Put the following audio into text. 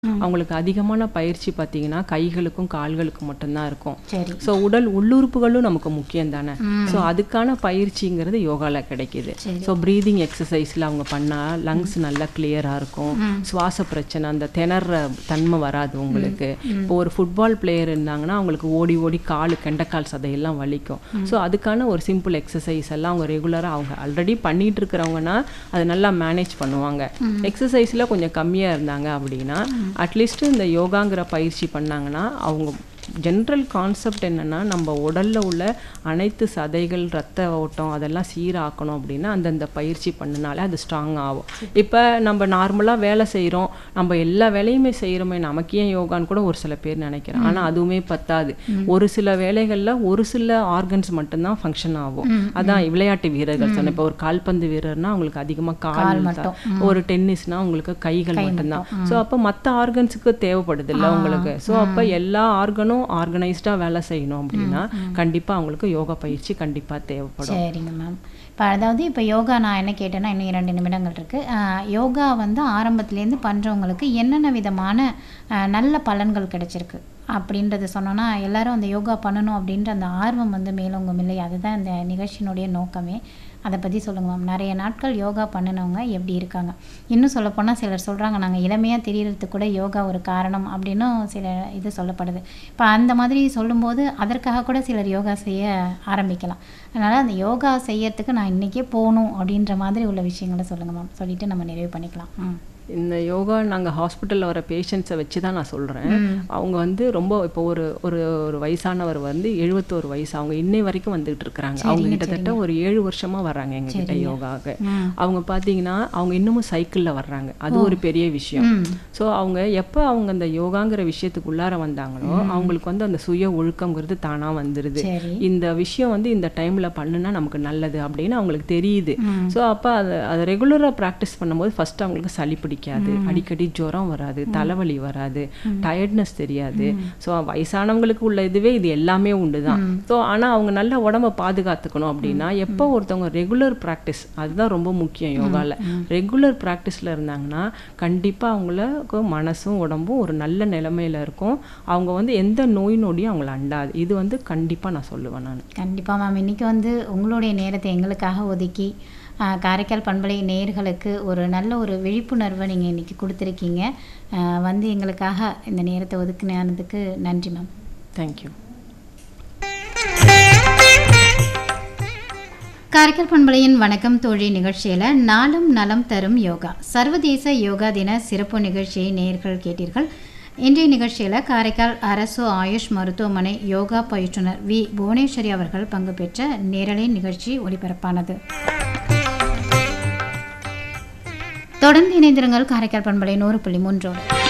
அவங்களுக்கு அதிகமான பயிற்சி பார்த்தீங்கன்னா கைகளுக்கும் கால்களுக்கும் மட்டும்தான் இருக்கும் சரி ஸோ உடல் உள்ளுறுப்புகளும் நமக்கு முக்கியம் தானே ஸோ அதுக்கான பயிற்சிங்கிறது யோகாவில் கிடைக்கிது சரி. ஸோ ப்ரீதிங் எக்ஸசைஸில் அவங்க பண்ணால் லங்ஸ் நல்லா கிளியராக இருக்கும் சுவாச பிரச்சனை அந்த திணற தன்மை வராது உங்களுக்கு இப்போ ஒரு ஃபுட்பால் பிளேயர் இருந்தாங்கன்னா அவங்களுக்கு ஓடி ஓடி காலு கெண்டக்கால் சதையெல்லாம் வலிக்கும் ஸோ அதுக்கான ஒரு சிம்பிள் எக்ஸசைஸ் எல்லாம் அவங்க ரெகுலராக அவங்க ஆல்ரெடி பண்ணிட்டு இருக்கிறவங்கன்னா அதை நல்லா மேனேஜ் பண்ணுவாங்க எக்ஸசைஸில் கொஞ்சம் கம்மியாக இருந்தாங்க அப்படின்னா அட்லீஸ்ட் இந்த யோகாங்கிற பயிற்சி பண்ணாங்கன்னா அவங்க ஜென்ரல் கான்செப்ட் என்னன்னா நம்ம உடல்ல உள்ள அனைத்து சதைகள் ரத்த ஓட்டம் அதெல்லாம் சீராக்கணும் அப்படின்னா அந்தந்த பயிற்சி பண்ணினாலே அது ஸ்ட்ராங் ஆகும் இப்போ நம்ம நார்மலாக வேலை செய்கிறோம் நம்ம எல்லா வேலையுமே செய்கிறோமே நமக்கு ஏன் யோகான்னு கூட ஒரு சில பேர் நினைக்கிறேன் ஆனால் அதுவுமே பத்தாது ஒரு சில வேலைகளில் ஒரு சில ஆர்கன்ஸ் மட்டும்தான் ஃபங்க்ஷன் ஆகும் அதான் விளையாட்டு வீரர்கள் சொன்னேன் இப்போ ஒரு கால்பந்து வீரர்னா அவங்களுக்கு அதிகமாக கால் மட்டும். ஒரு டென்னிஸ்னா உங்களுக்கு கைகள் மட்டும்தான் ஸோ அப்போ மற்ற ஆர்கன்ஸுக்கு தேவைப்படுது இல்லை உங்களுக்கு ஸோ அப்போ எல்லா ஆர்கனும் ஆர்கனைஸ்டாக வேலை செய்யணும் அப்படின்னா கண்டிப்பாக அவங்களுக்கு யோகா பயிற்சி கண்டிப்பாக தேவைப்படும் சரிங்க மேம் இப்போ அதாவது இப்போ யோகா நான் என்ன கேட்டேன்னா இன்னும் இரண்டு நிமிடங்கள் இருக்குது யோகா வந்து ஆரம்பத்துலேருந்து பண்ணுறவங்களுக்கு என்னென்ன விதமான ஆஹ், நல்ல பலன்கள் கிடைச்சிருக்கு அப்படின்றத சொன்னோன்னா எல்லாரும் அந்த யோகா பண்ணணும் அப்படின்ற அந்த ஆர்வம் வந்து மேலோங்கும் இல்லை அதுதான் இந்த நிகழ்ச்சியினுடைய நோக்கமே அதை பற்றி சொல்லுங்க மேம் நிறைய நாட்கள் யோகா பண்ணினவங்க எப்படி இருக்காங்க இன்னும் சொல்லப்போனால் சிலர் சொல்கிறாங்க நாங்கள் இளமையாக தெரியறதுக்கு கூட யோகா ஒரு காரணம் அப்படின்னும் சில இது சொல்லப்படுது இப்போ அந்த மாதிரி சொல்லும்போது அதற்காக கூட சிலர் யோகா செய்ய ஆரம்பிக்கலாம் அதனால் அந்த யோகா செய்யறதுக்கு நான் இன்றைக்கே போகணும் அப்படின்ற மாதிரி உள்ள விஷயங்களை சொல்லுங்கள் மேம் சொல்லிட்டு நம்ம நிறைவு பண்ணிக்கலாம் ம் இந்த யோகா நாங்கள் ஹாஸ்பிட்டலில் வர பேஷண்ட்ஸை வச்சு தான் நான் சொல்கிறேன் அவங்க வந்து ரொம்ப இப்போ ஒரு ஒரு ஒரு வயசானவர் வந்து எழுபத்தோரு வயசு அவங்க இன்னை வரைக்கும் வந்துகிட்டு இருக்கிறாங்க அவங்க கிட்டத்தட்ட ஒரு ஏழு வருஷமாக வர்றாங்க எங்ககிட்ட யோகாவுக்கு ம். அவங்க பார்த்தீங்கன்னா அவங்க இன்னமும் சைக்கிளில் வர்றாங்க அது ஒரு பெரிய விஷயம் ம் ஸோ அவங்க எப்போ அவங்க அந்த யோகாங்கிற விஷயத்துக்குள்ளார வந்தாங்களோ அவங்களுக்கு வந்து அந்த சுய ஒழுக்கங்கிறது தானாக வந்துடுது சரி இந்த விஷயம் வந்து இந்த டைமில் பண்ணுனா நமக்கு நல்லது அப்படின்னு அவங்களுக்கு தெரியுது ம். ஸோ அப்போ அதை அதை ரெகுலராக ப்ராக்டிஸ் பண்ணும்போது ஃபர்ஸ்ட் அவங்களுக்கு சளி பிடிக்காது அடிக்கடி ஜுரம் வராது தலைவலி வராது டயர்ட்னஸ் தெரியாது ஸோ வயசானவங்களுக்கு உள்ள இதுவே இது எல்லாமே உண்டு தான் ஸோ ஆனால் அவங்க நல்ல உடம்ப பாதுகாத்துக்கணும் அப்படின்னா எப்போ ஒருத்தவங்க ரெகுலர் ப்ராக்டிஸ் அதுதான் ரொம்ப முக்கியம் யோகாவில் ரெகுலர் ப்ராக்டிஸில் இருந்தாங்கன்னா கண்டிப்பாக அவங்களுக்கு மனசும் உடம்பும் ஒரு நல்ல நிலைமையில இருக்கும் அவங்க வந்து எந்த நோய் நொடியும் அவங்கள அண்டாது இது வந்து கண்டிப்பாக நான் சொல்லுவேன் நான் கண்டிப்பாக மேம் இன்றைக்கி வந்து உங்களுடைய நேரத்தை எங்களுக்காக ஒதுக்கி ஆஹ், காரைக்கால் பண்பலை நேயர்களுக்கு ஒரு நல்ல ஒரு விழிப்புணர்வை நீங்கள் இன்றைக்கி கொடுத்துருக்கீங்க ஆஹ், வந்து எங்களுக்காக இந்த நேரத்தை ஒதுக்கினதுக்கு நன்றி மேம் தேங்க்யூ காரைக்கால் பண்பலையின் வணக்கம் தோழி நிகழ்ச்சியில் நாளும் நலம் தரும் யோகா சர்வதேச யோகா தின சிறப்பு நிகழ்ச்சியை நேயர்கள் கேட்டீர்கள் இன்றைய நிகழ்ச்சியில் காரைக்கால் அரசு ஆயுஷ் மருத்துவமனை யோகா பயிற்றுனர் வி புவனேஸ்வரி அவர்கள் பங்கு பெற்ற நேரலை நிகழ்ச்சி ஒளிபரப்பானது தொடர்ந்து இணைந்திருங்கள் காரைக்கால் பண்பலை நூறு புள்ளி மூன்றோடு